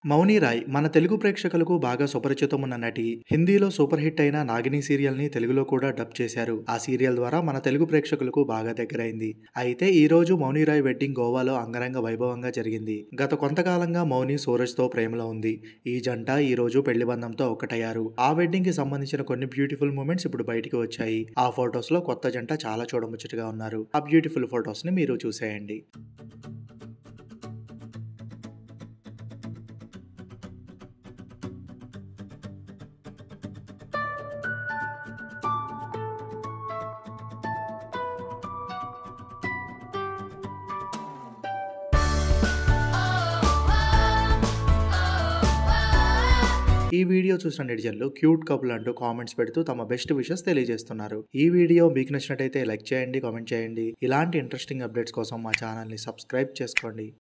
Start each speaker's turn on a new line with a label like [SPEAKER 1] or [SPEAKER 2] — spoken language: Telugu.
[SPEAKER 1] మౌని రాయ్ మన తెలుగు ప్రేక్షకులకు బాగా సుపరిచితం ఉన్న నటి హిందీలో సూపర్ హిట్ అయిన నాగిని సీరియల్ ని తెలుగులో కూడా డబ్ చేశారు ఆ సీరియల్ ద్వారా మన తెలుగు ప్రేక్షకులకు బాగా దగ్గరైంది అయితే ఈ రోజు మౌని రాయ్ వెడ్డింగ్ గోవాలో అంగరంగ వైభవంగా జరిగింది గత కొంతకాలంగా మౌని సూరజ్ తో ప్రేమలో ఉంది ఈ జంట ఈ రోజు పెళ్లి బంధంతో ఒక్కటయ్యారు ఆ వెడ్డింగ్ కి సంబంధించిన కొన్ని బ్యూటిఫుల్ మూమెంట్స్ ఇప్పుడు బయటికి వచ్చాయి ఆ ఫొటోస్ లో కొత్త జంట చాలా చూడముచ్చటగా ఉన్నారు ఆ బ్యూటిఫుల్ ఫొటోస్ ని మీరు చూసేయండి ఈ వీడియో చూసిన నెటిజన్లు క్యూట్ కపుల్ అంటూ కామెంట్స్ పెడుతూ తమ బెస్ట్ విషెస్ తెలియజేస్తున్నారు ఈ వీడియో మీకు నచ్చినట్టయితే లైక్ చేయండి కామెంట్ చేయండి ఇలాంటి ఇంట్రెస్టింగ్ అప్డేట్స్ కోసం మా ఛానల్ని సబ్స్క్రైబ్ చేసుకోండి